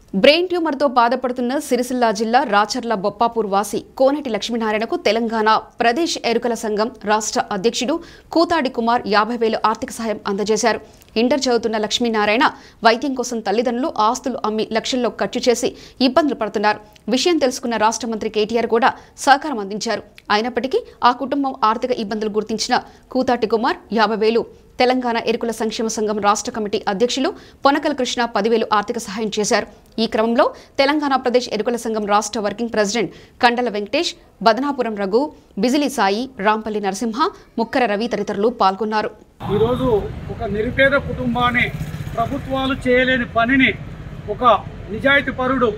brain ట్యూమర్తో బాధపడుతున్న సిరిసిల్ల జిల్లా రాచర్ల బొప్పాపూర్ వాసి కోనటి లక్ష్మీనారాయణకు తెలంగాణ ప్రదేశ్ ఎరుకల సంఘం రాష్ట్ర అధ్యక్షుడు కూతాడి కుమార్ యాభై వేలు ఆర్థిక సహాయం అందజేశారు ఇంటర్ చదువుతున్న లక్ష్మీనారాయణ వైద్యం కోసం తల్లిదండ్రులు ఆస్తులు అమ్మి లక్షల్లో ఖర్చు చేసి ఇబ్బందులు పడుతున్నారు విషయం తెలుసుకున్న రాష్ట్ర మంత్రి కేటీఆర్ కూడా సహకారం అందించారు అయినప్పటికీ ఆ కుటుంబం ఆర్థిక ఇబ్బందులు గుర్తించిన కూతాటి కుమార్ యాభై వేలు తెలంగాణ ఎరుకుల సంక్షేమ సంఘం రాష్ట్ర కమిటీ అధ్యక్షులు పొనకల కృష్ణ పదివేలు ఆర్థిక సహాయం చేశారు ఈ క్రమంలో తెలంగాణ ప్రదేశ్ ఎరుకుల సంఘం రాష్ట్ర వర్కింగ్ ప్రెసిడెంట్ కండల వెంకటేష్ బదనాపురం రఘు బిజిలీ సాయి రాంపల్లి నరసింహ ముక్కర రవి తదితరులు పాల్గొన్నారు ఈరోజు ఒక నిరుపేద కుటుంబాన్ని ప్రభుత్వాలు చేయలేని పనిని ఒక నిజాయితీ పరుడు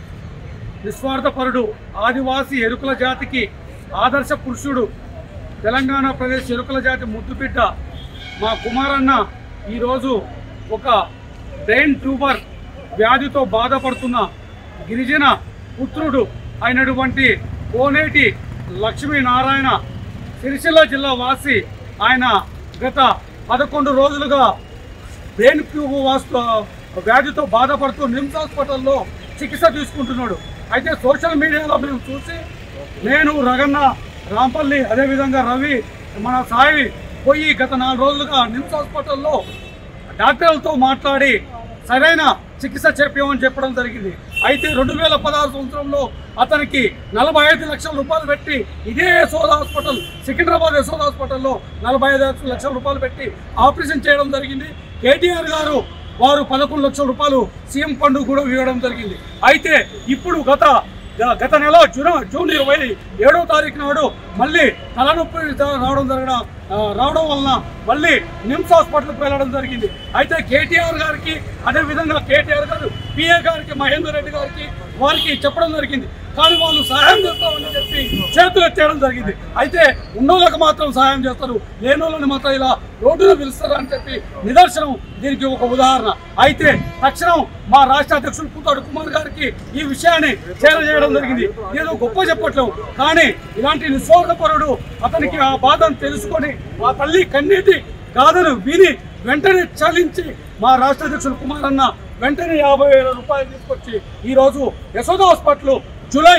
నిస్వార్థపరుడు ఆదివాసీ ఎరుకుల జాతికి ఆదర్శ పురుషుడు తెలంగాణ ప్రదేశ్ ఎరుకుల జాతి ముద్దుబిడ్డ మా కుమారన్న ఈరోజు ఒక బ్రెయిన్ ట్యూబర్ వ్యాధితో బాధపడుతున్న గిరిజన పుత్రుడు అయినటువంటి కోనేటి లక్ష్మీనారాయణ సిరిసిల్ల జిల్లా వాసి ఆయన గత పదకొండు రోజులుగా బ్రెయిన్ ట్యూబ్ వాస్తు వ్యాధితో బాధపడుతూ నిమ్స్ హాస్పిటల్లో చికిత్స తీసుకుంటున్నాడు అయితే సోషల్ మీడియాలో మేము చూసి నేను రగన్న రాంపల్లి అదేవిధంగా రవి మన సాయి పోయి గత నాలుగు రోజులుగా నిమ్స్ హాస్పిటల్లో డాక్టర్లతో మాట్లాడి సరైన చికిత్స చేపామని చెప్పడం జరిగింది అయితే రెండు వేల పదహారు సంవత్సరంలో అతనికి నలభై ఐదు లక్షల రూపాయలు పెట్టి ఇదే యశోద హాస్పిటల్ సికింద్రాబాద్ యశోద హాస్పిటల్లో నలభై ఐదు లక్షల రూపాయలు పెట్టి ఆపరేషన్ చేయడం జరిగింది కేటీఆర్ గారు వారు పదకొండు లక్షల రూపాయలు సీఎం ఫండ్ కూడా ఇవ్వడం జరిగింది అయితే ఇప్పుడు గత గ- గత నెల జూన్ జూన్ ఇరవై ఏడవ తారీఖు నాడు మళ్ళీ తలనొప్పి రావడం జరగడం ఆ, రావడం వలన మళ్ళీ నిమ్స్ హాస్పిటల్కి వెళ్ళడం జరిగింది అయితే కేటీఆర్ గారికి అదే విధంగా కేటీఆర్ గారు పిఏ గారికి మహేందర్ రెడ్డి గారికి వారికి చెప్పడం జరిగింది కానీ వాళ్ళు సహాయం చేస్తామని చెప్పి చేతులు ఎత్తేయడం జరిగింది అయితే ఉన్నోళ్ళకి మాత్రం సహాయం చేస్తారు లేనోళ్ళని మాత్రం ఇలా రోడ్డున పిలుస్తారు అని చెప్పి నిదర్శనం దీనికి ఒక ఉదాహరణ అయితే తక్షణం మా రాష్ట్ర అధ్యక్షుడు కూతాడు కుమార్ గారికి ఈ విషయాన్ని చేరజేయడం జరిగింది ఏదో గొప్ప చెప్పట్లేవు కానీ ఇలాంటి నిస్వార్థపరుడు అతనికి ఆ బాధను తెలుసుకొని ఆ తల్లి కన్నీటి గాథను విని వెంటనే చలించి మా రాష్ట్ర అధ్యక్షుడు కుమార్ అన్న వెంటనే యాభై వేల రూపాయలు తీసుకొచ్చి ఈరోజు యశోద హాస్పిటల్ జూలై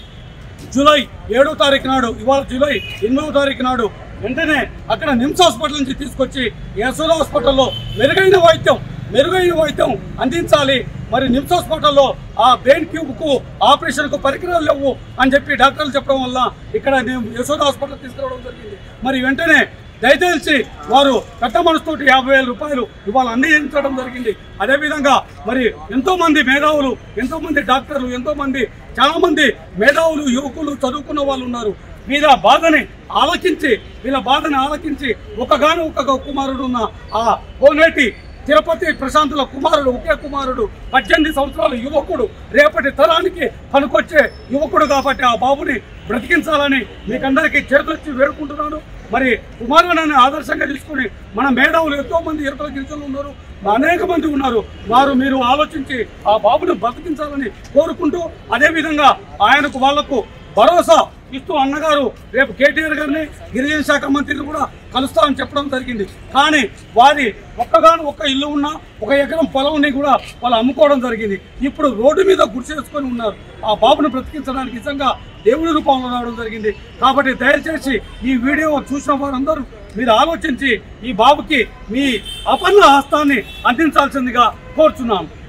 జూలై ఏడో తారీఖు నాడు ఇవాళ జూలై ఎనిమిదవ తారీఖు నాడు వెంటనే అక్కడ నిమ్స్ హాస్పిటల్ నుంచి తీసుకొచ్చి యశోద హాస్పిటల్లో మెరుగైన వైద్యం మెరుగైన వైద్యం అందించాలి మరి నిమ్స్ హాస్పిటల్లో ఆ బ్రెయిన్ ట్యూబ్ కు ఆపరేషన్ కు పరికరాలు లేవు అని చెప్పి డాక్టర్లు చెప్పడం వల్ల ఇక్కడ నేను యశోద హాస్పిటల్ తీసుకురావడం జరిగింది మరి వెంటనే దయచేసి వారు పెద్ద మనసుతోటి యాభై వేల రూపాయలు ఇవాళ అందించడం జరిగింది అదేవిధంగా మరి ఎంతో మంది మేధావులు ఎంతో మంది డాక్టర్లు ఎంతో మంది చాలా మంది మేధావులు యువకులు చదువుకున్న వాళ్ళు ఉన్నారు వీళ్ళ బాధని ఆలకించి వీళ్ళ బాధని ఆలకించి ఒకగాను ఒక కుమారుడు ఉన్న ఆ కోనేటి తిరుపతి ప్రశాంతుల కుమారుడు ఒకే కుమారుడు పద్దెనిమిది సంవత్సరాల యువకుడు రేపటి తరానికి పనికొచ్చే యువకుడు కాబట్టి ఆ బాబుని బ్రతికించాలని మీకందరికీ చేతులెత్తి వేడుకుంటున్నాను మరి కుమారుని ఆదర్శంగా తీసుకుని మన మేధావులు ఎంతో మంది ఇరుకల గిరిజనులు ఉన్నారు అనేక మంది ఉన్నారు వారు మీరు ఆలోచించి ఆ బాబుని బ్రతికించాలని కోరుకుంటూ అదేవిధంగా ఆయనకు వాళ్లకు భరోసా ఇస్తూ అన్నగారు రేపు కేటీఆర్ గారిని గిరిజన శాఖ మంత్రిని కూడా కలుస్తామని చెప్పడం జరిగింది కానీ వారి ఒక్కగాను ఒక్క ఇల్లు ఉన్న ఒక ఎకరం పొలంని కూడా వాళ్ళు అమ్ముకోవడం జరిగింది ఇప్పుడు రోడ్డు మీద గుడిసేసుకొని ఉన్నారు ఆ బాబును బ్రతికించడానికి నిజంగా దేవుడి రూపంలో రావడం జరిగింది కాబట్టి దయచేసి ఈ వీడియో చూసిన వారందరూ మీరు ఆలోచించి ఈ బాబుకి మీ అపన్న హస్తాన్ని అందించాల్సిందిగా కోరుచున్నాను